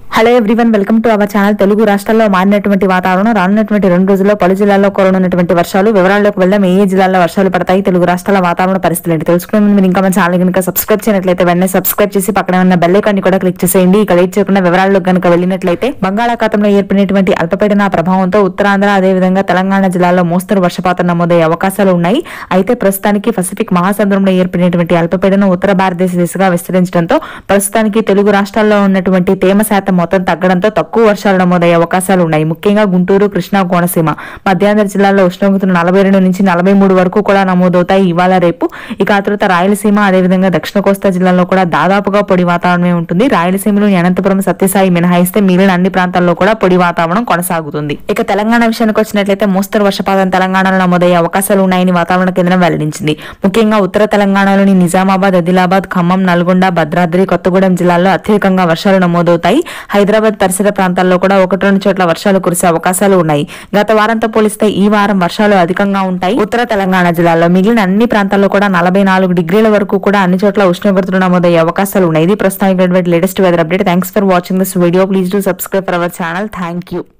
hello everyone welcome to our channel Telugu రాష్ట్రాల్లో మారినటువంటి వాతావరణం రానున్నటువంటి రెండు రోజుల్లో పలు జిల్లాల్లో కురనున్నటువంటి వర్షాలు వివరాల్లోకి వెళ్దాం ఏ ఏ జిల్లాల్లో వర్షాలు పడతాయి తెలుగు రాష్ట్రాల వాతావరణ పరిస్థితులు ఏంటి తెలుసుకునే ముందు మీరు ఇంకా మన ఛానల్ కనుక సబ్స్క్రైబ్ చేయనట్లయితే వెంటనే సబ్స్క్రైబ్ చేసి పక్కన ఉన్న బెల్ ఐకాన్ ని కూడా క్లిక్ చేసేయండి ఇక లేట్ చేయకుండా వివరాల్లోకి కనుక వెళ్ళినట్లయితే బంగాళాఖాతంలో ఏర్పడినటువంటి అల్పపీడన ప్రభావంతో ఉత్తరాంధ్ర అదేవిధంగా తెలంగాణ జిల్లాల్లో మోస్తరు వర్షపాతం నమోదయ్యే అవకాశాలు ఉన్నాయి అయితే ప్రస్తుతానికి పసిఫిక్ మహాసముద్రంలో ఏర్పడినటువంటి అల్పపీడనం ఉత్తర భారతదేశ దిశగా విస్తరించడంతో ప్రస్తుతానికి తెలుగు రాష్ట్రాల్లో ఉన్నటువంటి తేమ శాతం మొత్తం తగ్గడంతో తక్కువ వర్షాలు నమోదయ్యే అవకాశాలు ఉన్నాయి ముఖ్యంగా గుంటూరు కృష్ణా కోనసీమ మధ్యాంధ్ర జిల్లాల్లో ఉష్ణోగ్రతలు నలభై రెండు నుంచి నలభై మూడు వరకు కూడా నమోదవుతాయి ఇవాళ రేపు ఇక ఆ తర్వాత రాయలసీమ అదేవిధంగా దక్షిణ కోస్తా జిల్లాల్లో కూడా దాదాపుగా పొడి వాతావరణమే ఉంటుంది రాయలసీమలోని అనంతపురం సత్యసాయి మినహాయిస్తే మిగిలిన అన్ని ప్రాంతాల్లో కూడా పొడి వాతావరణం కొనసాగుతుంది ఇక తెలంగాణ విషయానికి వచ్చినట్లయితే మోస్తరు వర్షపాతం తెలంగాణలో నమోదయ్యే అవకాశాలు ఉన్నాయని వాతావరణ కేంద్రం వెల్లడించింది ముఖ్యంగా ఉత్తర తెలంగాణలోని నిజామాబాద్ ఆదిలాబాద్ ఖమ్మం నల్గొండ భద్రాద్రి కొత్తగూడెం జిల్లాల్లో అత్యధికంగా వర్షాలు నమోదవుతాయి హైదరాబాద్ పరిసర ప్రాంతాల్లో కూడా ఒకటి రెండు చోట్ల వర్షాలు కురిసే అవకాశాలు ఉన్నాయి గత వారంతో పోలిస్తే ఈ వారం వర్షాలు అధికంగా ఉంటాయి ఉత్తర తెలంగాణ జిల్లాలో మిగిలిన అన్ని ప్రాంతాల్లో కూడా నలభై నాలుగు డిగ్రీల వరకు కూడా అన్ని చోట్ల ఉష్ణోగ్రతలు నమోదయ్యే అవకాశాలు ఉన్నాయి ఇది ప్రస్తుతానికి latest weather update thanks for watching this video please do subscribe for our channel thank you